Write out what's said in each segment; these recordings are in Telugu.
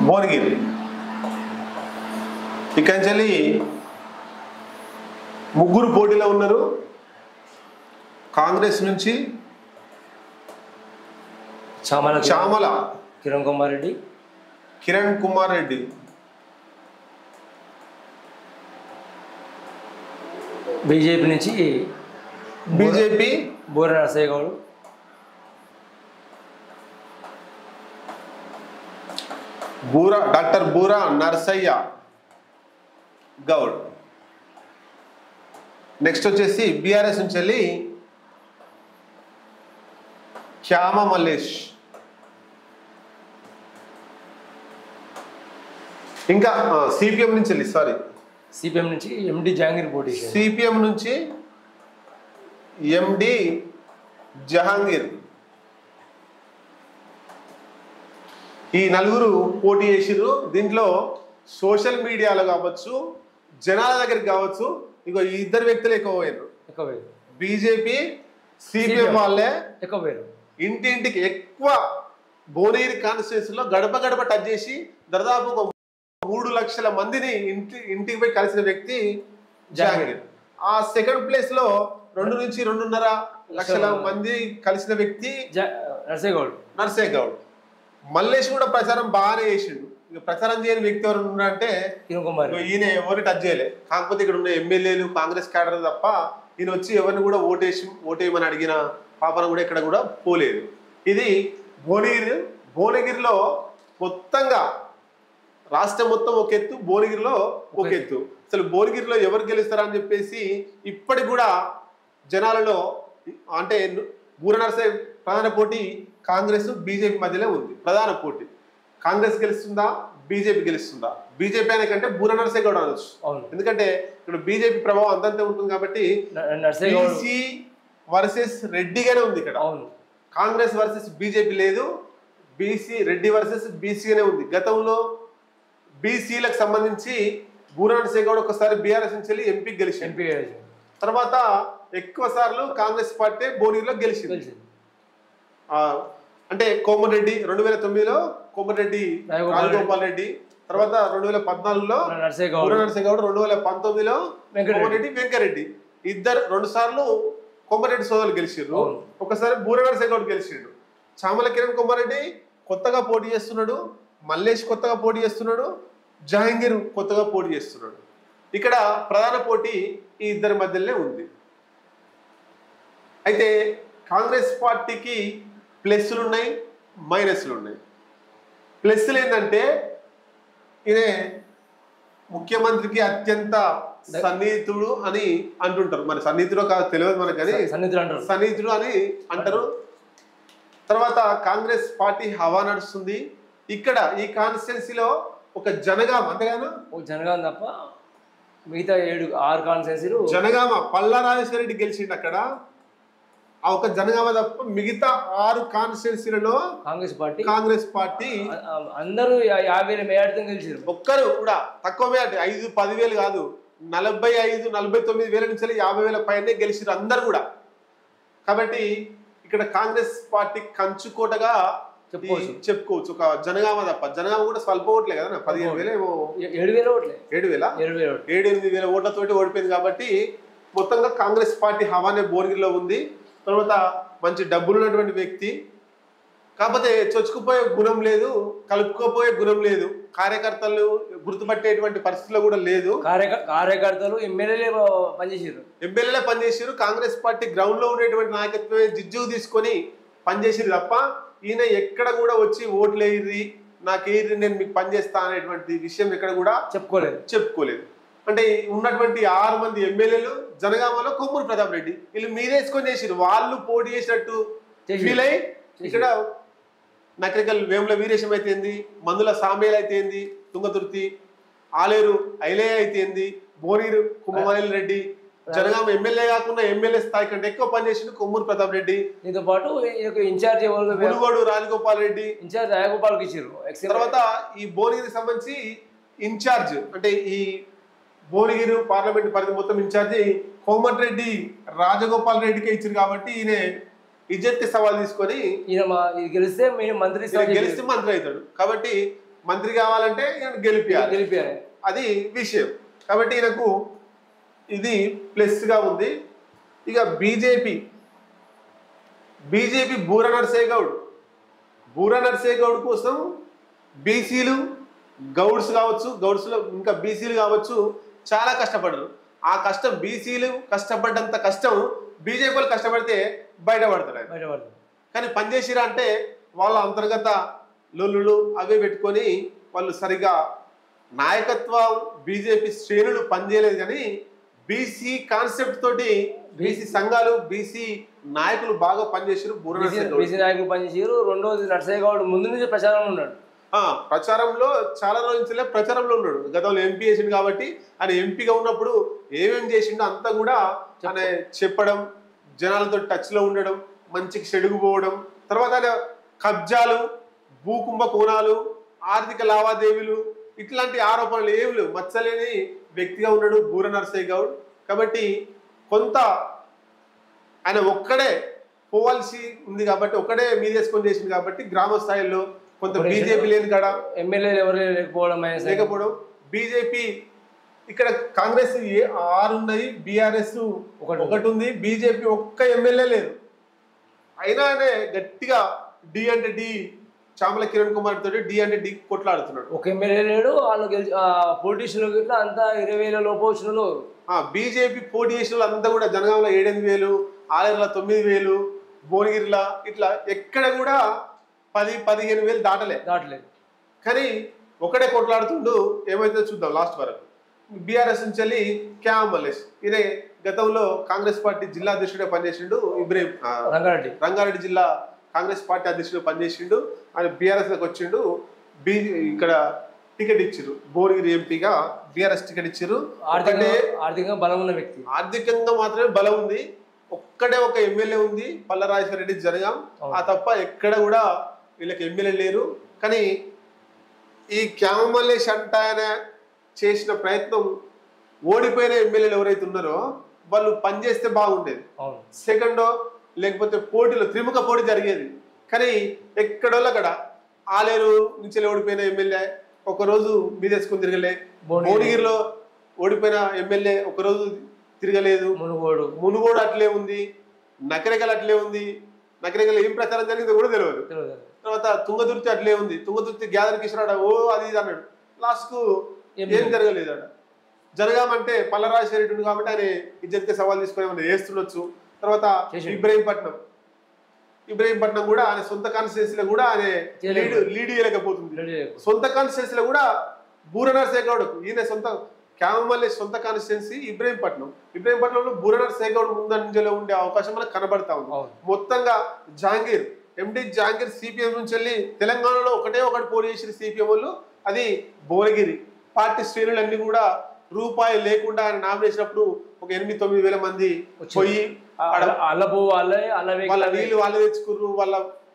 భువనగిరి ఇక్కడి నుంచి ముగ్గురు పోటీలో ఉన్నారు కాంగ్రెస్ నుంచి చామల చామల కిరణ్ కుమార్ రెడ్డి కిరణ్ కుమార్ రెడ్డి బీజేపీ నుంచి BJP Boora Narasaiah Goud Boora doctor Boora Narsaiah Goud next వచ్చేసి బీఆర్ఎస్ నుంచి వెళ్ళి శ్యామ మల్లేష్ ఇంకా సిపిఎం నుంచి వెళ్ళి సారీ సిపిఎం నుంచి ఎండి జహాంగీర్ పోటీ చేశారు. సిపిఎం నుంచి ఎండి జహాంగీర్ ఈ నలుగురు పోటీ చేసిర్రు దీంట్లో సోషల్ మీడియాలో కావచ్చు జనాల దగ్గరికి కావచ్చు ఇగో ఈ ఇద్దరు వ్యక్తులు ఎక్కువ పోయారు ఎక్కువ వేరు బీజేపీ సిపిఎం CPM. వాళ్ళే ఎక్కువ వేరు ఇంటింటికి ఎక్కువ భువనగిరి కాన్స్టిట్యూన్సీలో గడప గడప టచ్ చేసి దాదాపు ఒక మూడు లక్షల మందిని ఇంటి ఇంటికి పోయి కలిసిన వ్యక్తి జహాంగీర్ ఆ సెకండ్ ప్లేస్ లో రెండు నుంచి రెండున్నర లక్షల మంది కలిసిన వ్యక్తి జ- నరసయ్య గౌడ్ నర్సే గౌడ్ మల్లేష్ కూడా ప్రచారం బాగానే చేసిండు ఇక ప్రచారం చేయని వ్యక్తి ఎవరు ఉన్నారంటే కిరణ్ కుమార్ ఇగో రెడ్డి. ఈయన ఎవరు టచ్ చేయలే కాకపోతే ఇక్కడ ఉన్న ఎమ్మెల్యేలు కాంగ్రెస్ క్యాడర్ తప్ప ఈయన వచ్చి ఎవరిని కూడా ఓటేసి ఓటేయమని అడిగిన పాపన కూడా ఇక్కడ కూడా పోలేదు ఇది భువనగిరి భువనగిరిలో మొత్తంగా రాష్ట్రం మొత్తం ఒక ఎత్తు భువనగిరిలో ఒక ఎత్తు అసలు భువనగిరిలో ఎవరు గెలుస్తారని చెప్పేసి ఇప్పటికి కూడా జనాలలో అంటే బూర నరసే ప్రధాన పోటీ కాంగ్రెస్ బీజేపీ మధ్యలో ఉంది ప్రధాన పోటీ కాంగ్రెస్ గెలుస్తుందా బీజేపీ గెలుస్తుందా బీజేపీ అనే కంటే బూర నరసే గౌడ అనొచ్చు అవును ఎందుకంటే ఇక్కడ బీజేపీ ప్రభావం అంతంతే ఉంటుంది కాబట్టి న- నరసయ్య గౌడ్ బీసీ వర్సెస్ రెడ్డిగానే ఉంది ఇక్కడ అవును కాంగ్రెస్ వర్సెస్ బీజేపీ లేదు బీసీ రెడ్డి వర్సెస్ బీసీగానే ఉంది గతంలో బీసీలకు సంబంధించి బూరాన్ గౌడ్ ఒకసారి బీఆర్ఎస్ నుంచి వెళ్ళి ఎంపీ గెలిచింది ఎంపీ తర్వాత ఎక్కువ సార్లు కాంగ్రెస్ పార్టీ భువనగిరిలో గెలిచింది తెలిసింది ఆ, అంటే కోమటిరెడ్డి రెండు వేల తొమ్మిదిలో కోమటిరెడ్డి రాజగోపాల్ రాజగోపాల్ రెడ్డి తర్వాత రెండు వేల పద్నాలుగులో నరసయ్య గౌడ్ బూర నరసింహగౌడ్ రెండు వేల పంతొమ్మిదిలో వెంకటరెడ్డి. కోమటిరెడ్డి వెంకరెడ్డి ఇద్దరు రెండు సార్లు కోమటిరెడ్డి సోదరులు గెలిచిర్రు అవును. ఒకసారి బూర నరసింహగౌడ్ గెలిచిండు చామల కిరణ్ కుమార్ రెడ్డి కొత్తగా పోటీ చేస్తున్నాడు మల్లేష్ కొత్తగా పోటీ చేస్తున్నాడు జహాంగీర్ కొత్తగా పోటీ చేస్తున్నాడు ఇక్కడ ప్రధాన పోటీ ఈ ఇద్దరి మధ్యలోనే ఉంది అయితే కాంగ్రెస్ పార్టీకి ప్లస్లు ఉన్నాయి మైనస్లు ఉన్నాయి ప్లస్లు ఏంటంటే ఇదే ముఖ్యమంత్రికి అత్యంత సన్నిహితుడు అని అంటుంటారు మరి సన్నిహితుడో కాదు తెలియదు మనకు కానీ సన్నిధులు అంటారు సన్నిహితుడు అని అంటారు తర్వాత కాంగ్రెస్ పార్టీ హవా నడుస్తుంది ఇక్కడ ఈ కాన్స్టిట్యున్సీలో ఒక జనగామ అంతేగాను ఒక జనగాం తప్ప మిగతా ఏడు ఆరు కాన్సెన్సీలు జనగామ పల్లా రాజేశ్వర రెడ్డి గెలిచిండు అక్కడ ఆ ఒక జనగామ తప్ప మిగతా ఆరు కాన్స్టిట్యున్సీలలో కాంగ్రెస్ పార్టీ కాంగ్రెస్ పార్టీ అ- అ- అందరూ యా- యాభై వేల మేడతో గెలిచారు ఒక్కరు కూడా తక్కువ మేట ఐదు పదివేలు కాదు నలభై ఐదు నలభై తొమ్మిది వేల నుంచి వెళ్ళి యాభై వేల పైనే గెలిచిరు అందరు కూడా కాబట్టి ఇక్కడ కాంగ్రెస్ పార్టీ కంచుకోటగా చెప్పుకోవచ్చు. ఈ చెప్పుకోవచ్చు ఒక జనగామ తప్ప జనగామ కూడా స్వల్ప ఓట్లే కదా పదిహేను వేలు ఏమో ఏ- ఏడు వేల ఓట్లే ఏడు వేల ఏడు వేల ఓట్లు ఏడు ఎనిమిది వేల ఓట్లతోటి ఓడిపోయింది కాబట్టి మొత్తంగా కాంగ్రెస్ పార్టీ హవానే భువనగిరిలో ఉంది తర్వాత మంచి డబ్బులు ఉన్నటువంటి వ్యక్తి కాకపోతే చొచ్చుకుపోయే గుణం లేదు కలుపుకోపోయే గుణం లేదు కార్యకర్తలు గుర్తుపట్టేటువంటి పరిస్థితిలో కూడా లేదు కార్యక కార్యకర్తలు ఎమ్మెల్యేలే పనిచేసారు ఎమ్మెల్యేలే పనిచేసారు కాంగ్రెస్ పార్టీ గ్రౌండ్ లో ఉండేటువంటి నాయకత్వమే జిజ్జు తీసుకొని పనిచేసారు తప్ప ఈయన ఎక్కడ కూడా వచ్చి ఓట్లు వేయిర్రి నాకు వేయిర్రి నేను మీకు పనిచేస్తా అనేటువంటి విషయం ఎక్కడ కూడా చెప్పుకోలేదు చెప్పుకోలేదు అంటే ఉన్నటువంటి ఆరు మంది ఎమ్మెల్యేలు జనగామలో కొమ్మూరు ప్రతాప్ రెడ్డి వీళ్ళు మీరేసుకొని చేసిరు వాళ్ళు పోటీ చేసినట్టు చేసిర్రు. ఫీల్ అయ్యి ఇక్కడ నకరికల్ వేముల వీరేశం అయితేంది మందుల సామేలు అయితేంది తుంగతుర్తి ఆలేరు ఐలయ్య అయితేంది బోనీరు కుంభమనేని రెడ్డి జనగామ ఎమ్మెల్యే కాకుండా ఎమ్మెల్యే స్థాయి కంటే ఎక్కువ పనిచేసిండు కొమ్మూరు ప్రతాప్ రెడ్డి దీంతో పాటు ఈయనకు ఇన్ఛార్జ్ ఎవరు మునుగోడు రాజగోపాల్ రెడ్డి ఇన్ఛార్జ్ రాయగోపాల్కి ఇచ్చారు ఎక్స్ తర్వాత ఈ భువనగిరికి సంబంధించి ఇన్ఛార్జ్ అంటే ఈ భువనగిరి పార్లమెంట్ పరిధి మొత్తం ఇన్ఛార్జి కోమటిరెడ్డి రాజగోపాల్ రెడ్డికే ఇచ్చారు కాబట్టి ఈయన ఇజ్జత్కి సవాల్ తీసుకొని ఈయన మా ఇది గెలిస్తే మేము మంత్రి ఈయన స్థానం గెలిస్తే మంత్రి అవుతాడు కాబట్టి మంత్రి కావాలంటే ఈయన గెలిపియాలి గెలిపారు అది విషయం కాబట్టి ఈయనకు ఇది ప్లస్గా ఉంది ఇక బీజేపీ బీజేపీ బూర నర్సే గౌడ్ బూర నర్సే గౌడ్ కోసం బీసీలు గౌడ్స్ కావచ్చు గౌడ్స్లో ఇంకా బీసీలు కావచ్చు చాలా కష్టపడరు ఆ కష్టం బీసీలు కష్టపడ్డంత కష్టం బీజేపీ వాళ్ళు కష్టపడితే బయటపడతాడు ఆయన. బయటపడుతుంది కానీ పనిచేసిరా అంటే వాళ్ళ అంతర్గత లొల్లులు అవే పెట్టుకొని వాళ్ళు సరిగా నాయకత్వం బీజేపీ శ్రేణులు పనిచేయలేదు కానీ బీసీ కాన్సెప్ట్ తోటి బీసీ సంఘాలు బీసీ నాయకులు బాగా పనిచేసారు బూర బీసీ నరసింహ గౌడ్. బీసీ నాయకులు పనిచేసారు రెండోది నర్సయ్య గౌడ్ ముందు నుంచి ప్రచారంలో ఉన్నాడు ఆ, ప్రచారంలో చాలా రోజుల నుంచే ప్రచారంలో ఉన్నాడు గతంలో ఎంపీ చేసిండు కాబట్టి ఆయన ఎంపీగా ఉన్నప్పుడు ఏమేం చేసిండో అంతా కూడా ఆయన చెప్పడం జనాలతో టచ్ లో ఉండడం మంచికి సెడుగుపోవడం తర్వాత ఆయన కబ్జాలు భూకుంభ కోణాలు ఆర్థిక లావాదేవీలు ఇట్లాంటి ఆరోపణలు ఏమి లేవు మచ్చలేని వ్యక్తిగా ఉన్నాడు బూర నరసయ్య గౌడ్ కాబట్టి కొంత ఆయన ఒక్కడే పోవాల్సి ఉంది కాబట్టి ఒక్కడే మీదేసుకొని చేసింది కాబట్టి గ్రామ స్థాయిలో కొంత ఇప్పుడు బీజేపీ లేని కాడ ఎమ్మెల్యేలు ఎవరు లేకపోవడం ఆయన సరే. లేకపోవడం బీజేపీ ఇక్కడ కాంగ్రెస్ ఏ- ఆరు ఉన్నాయి బీఆర్ఎస్ ఒకటి. ఒకటి ఉంది బీజేపీ ఒక్క ఎమ్మెల్యే లేదు అయినా ఆయన గట్టిగా డి అంటే డి చామల కిరణ్ కుమార్ తోటి డి అంటే డి కొట్లాడుతున్నాడు ఒక ఎమ్మెల్యే లేడు వాళ్ళు గెలిచి పొలిటీషియన్లు గిట్లా అంతా ఇరవై వేల లోపు వచ్చిన వాళ్ళు ఆ బీజేపీ పోటీ చేసిన వాళ్ళంతా కూడా జనగాంలో ఏడెనిమిది వేలు ఆలేరులో తొమ్మిది వేలు భువనగిరిలో ఇట్లా ఎక్కడ కూడా పది పదిహేను వేలు దాటలే దాటలేదు కానీ ఒకడే కొట్లాడుతుండు ఏమైతే చూద్దాం లాస్ట్ వరకు బీఆర్ఎస్ నుంచి వెళ్ళి క్యామ్ మల్లేష్ ఇదే గతంలో కాంగ్రెస్ పార్టీ జిల్లా అధ్యక్షుడే పనిచేసిండు ఇబ్రహీం ఆ, రంగారెడ్డి రంగారెడ్డి జిల్లా కాంగ్రెస్ పార్టీ అధ్యక్షుడు పనిచేసిండు ఆయన బీఆర్ఎస్ లోకి వచ్చిండు బీ ఇక్కడ టికెట్ ఇచ్చిర్రు భువనగిరి ఎంపీగా బీఆర్ఎస్ టికెట్ ఇచ్చిర్రు ఆర్థికంగా ఒకటే ఆర్థికంగా బలం ఉన్న వ్యక్తి ఆర్థికంగా మాత్రమే బలం ఉంది ఒక్కడే ఒక ఎమ్మెల్యే ఉంది పల్లరాజేశ్వర రెడ్డి జరగాం ఆ తప్ప ఎక్కడ కూడా వీళ్ళకి ఎమ్మెల్యే లేరు కానీ ఈ క్యామమల్లేష్ అంట ఆయన చేసిన ప్రయత్నం ఓడిపోయిన ఎమ్మెల్యేలు ఎవరైతే ఉన్నారో వాళ్ళు పనిచేస్తే బాగుండేది అవును సెకండో లేకపోతే పోటీలో త్రిముఖ పోటీ జరిగేది కానీ ఎక్కడో అక్కడ ఆలేరు నుంచి ఓడిపోయిన ఎమ్మెల్యే ఒకరోజు మీదేసుకుని తిరగలే భువనగిరి. భువనగిరిలో ఓడిపోయిన ఎమ్మెల్యే ఒకరోజు తిరగలేదు మునుగోడు మునుగోడు అట్లే ఉంది నకరికల్ అట్లే ఉంది నకరికల్ ఏం ప్రచారం జరిగిందో కూడా తెలియదు తెలియదు తర్వాత తుంగదుర్తి అట్లే ఉంది తుంగదుర్తి గ్యాదర్ కిషోర్ ఓ అది ఇది అన్నాడు లాస్ట్ కు ఏం ఏం జరగలేదు అక్కడ జరగామంటే పల్లరాజశేఖర రెడ్డి ఉంది కాబట్టి ఆయన ఇజ్జత్కి సవాల్ తీసుకొని ఏమైనా వేస్తుండొచ్చు తర్వాత చేసిండు. ఇబ్రహీంపట్నం ఇబ్రహీంపట్నం కూడా ఆయన సొంత కాన్స్టిట్యూన్సీలో కూడా ఆయన చేయలేదు. లీడ్ లీడ్ చేయలేకపోతుంది తెలియదు. సొంత కాన్స్టిట్యున్సీలో కూడా బూరనర్ గౌడ్ ఈయన సొంత క్యామమల్లి సొంత కాన్స్టిట్యున్సీ ఇబ్రహీంపట్నం ఇబ్రహీంపట్నంలో బూరనర్ గౌడ్ ముందంజలో ఉండే అవకాశం మనకు కనబడతా ఉంది అవును మొత్తంగా జహాంగీర్ ఎండి జహాంగీర్ సిపిఎం నుంచి వెళ్ళి తెలంగాణలో ఒకటే ఒకటి పోటీ చేసిన సిపిఎం వాళ్ళు అది భువనగిరి పార్టీ శ్రేణులన్నీ కూడా రూపాయి లేకుండా ఆయన నామినేసినప్పుడు ఒక ఎనిమిది తొమ్మిది వేల మంది వచ్చారు. పోయి ఆడ అల్లపు వాళ్ళే అల్ల వాళ్ళ వెహికల్ నీళ్లు వాళ్ళే తెచ్చుకుర్రు వాళ్ళ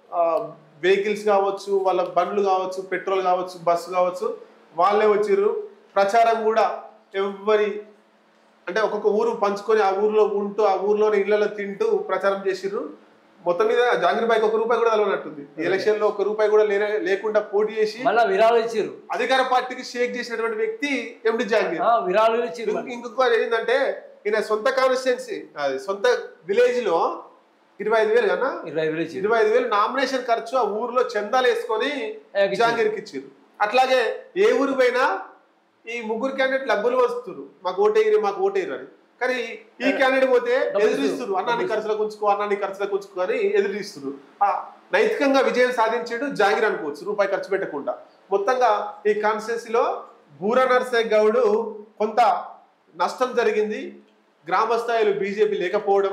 వెహికల్స్ కావచ్చు వాళ్ళ బండ్లు కావచ్చు పెట్రోల్ కావచ్చు బస్సు కావచ్చు వాళ్ళే వచ్చిర్రు ప్రచారం కూడా ఎవరి అంటే ఒక్కొక్క ఊరు పంచుకొని ఆ ఊర్లో ఉంటూ ఆ ఊర్లోనే ఇళ్లలో తింటూ ప్రచారం చేసిర్రు మొత్తం మీద జాంగీర్ బాయ్కి ఒక రూపాయి కూడా తెలవనట్టుంది ఎలక్షన్ లో ఒక రూపాయి కూడా లేనే- లేకుండా పోటీ చేసి మళ్ళా విరాళాలు ఇచ్చిర్రు అధికార పార్టీకి షేక్ చేసినటువంటి వ్యక్తి ఎండి జాంగీర్ ఆ, విరాళాలు ఇచ్చిర్రు ఇంకొక- ఇంకొక ఏంటంటే ఈయన సొంత కాన్స్టిట్యున్సీ అది సొంత విలేజ్ లో ఇరవై ఐదు వేలు కన్నా ఇరవై వేలు ఇచ్చిర్రు ఇరవై ఐదు వేలు నామినేషన్ ఖర్చు ఆ ఊర్లో చందాలు వేసుకొని ఇచ్చారు. జాంగీర్కి ఇచ్చారు అట్లాగే ఏ ఊరు పోయినా ఈ ముగ్గురు క్యాండిడేట్ డబ్బులు వస్తున్నారు మాకు ఓటేయరు మాకు ఓటేయరు అని కానీ ఈ క్యాండిడేట్ పోతే డబ్బులు ఎదురిస్తున్నారు అన్నాన్ని ఖర్చులకు ఉంచుకో అన్నాన్ని ఖర్చులకు ఉంచుకో అని ఎదురిస్తున్నారు ఆ నైతికంగా విజయం సాధించాడు జాంగీర్ అనుకోవచ్చు రూపాయి ఖర్చు పెట్టకుండా మొత్తంగా ఈ కాన్స్టిట్యున్సీలో బూర నర్సే గౌడ్ కొంత నష్టం జరిగింది గ్రామ స్థాయిలో బీజేపీ లేకపోవడం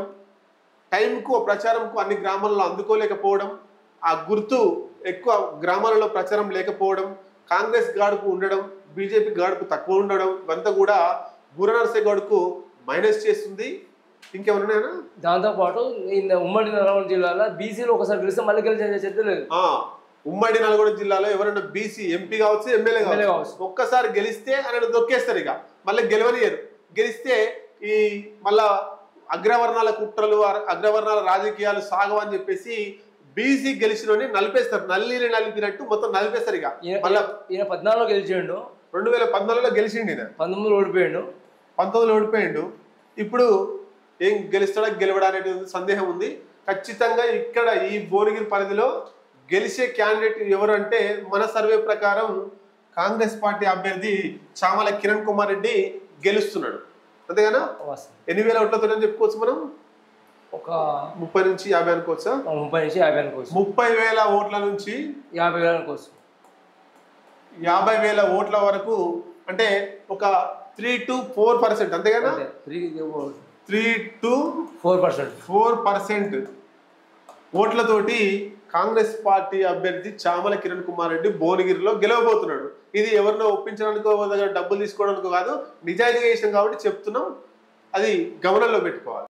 టైంకు ప్రచారంకు అన్ని గ్రామాల్లో అందుకోలేకపోవడం ఆ గుర్తు ఎక్కువ గ్రామాలలో ప్రచారం లేకపోవడం కాంగ్రెస్ గాడుకు ఉండడం బీజేపీ గాడుకు తక్కువ ఉండడం ఇవంతా కూడా బూరనర్సే గౌడ్కు మైనస్ చేస్తుంది ఇంకేమన్నా దాంతో పాటు ఈ ఉమ్మడి నల్గొండ జిల్లాలో బీసీలు ఒకసారి గెలిస్తే మళ్ళీ గెలిచే చర్చ లేదు ఆ ఉమ్మడి నల్గొండ జిల్లాలో ఎవరైనా బీసీ ఎంపీ కావచ్చు ఎమ్మెల్యే ఎమ్మెల్యే కావచ్చు కావచ్చు. ఒక్కసారి గెలిస్తే ఆయన దొక్కేస్తారు ఇక మళ్ళీ గెలవనియరు గెలిస్తే ఈ మళ్ళా అగ్రవర్ణాల కుట్రలు అర- అగ్రవర్ణాల రాజకీయాలు సాగవని చెప్పేసి బీసీ గెలిచినోని నలిపేస్తారు నల్లిని నలిపినట్టు మొత్తం నలిపేస్తారు ఇక ఈయన మళ్ళా ఈయన పద్నాలుగులో గెలిచిండు రెండు వేల పద్నాలుగులో గెలిచిండు ఈయన పంతొమ్మిదిలో ఓడిపోయాడు పంతొమ్మిదిలో ఓడిపోయిండు ఇప్పుడు ఏం గెలుస్తాడా గెలవడా అనేది సందేహం ఉంది ఖచ్చితంగా ఇక్కడ ఈ భువనగిరి పరిధిలో గెలిచే క్యాండిడేట్ ఎవరు అంటే మన సర్వే ప్రకారం కాంగ్రెస్ పార్టీ అభ్యర్థి చామల కిరణ్ కుమార్ రెడ్డి గెలుస్తున్నాడు అంతేగానా వాస్తవం. ఎన్ని వేల ఓట్లతో చెప్పుకోవచ్చు మనం ఒక ముప్పై నుంచి యాభై అనుకోవచ్చా ముప్పై నుంచి యాభై అనుకోవచ్చు ముప్పై వేల ఓట్ల నుంచి యాభై వేలు అనుకోవచ్చు యాభై వేల ఓట్ల వరకు అంటే ఒక త్రీ టు ఫోర్ పర్సెంట్ అంతేగానా అంతే. Three three to four percent four percent ఓట్లతోటి కాంగ్రెస్ పార్టీ అభ్యర్థి చామల కిరణ్ కుమార్ రెడ్డి భువనగిరిలో గెలవబోతున్నాడు ఇది ఎవరినో ఒప్పించడానికో వాళ్ళ దగ్గర డబ్బులు తీసుకోవడానికో కాదు నిజాయితీగా చేసాం కాబట్టి చెప్తున్నాం అది గమనంలో పెట్టుకోవాలి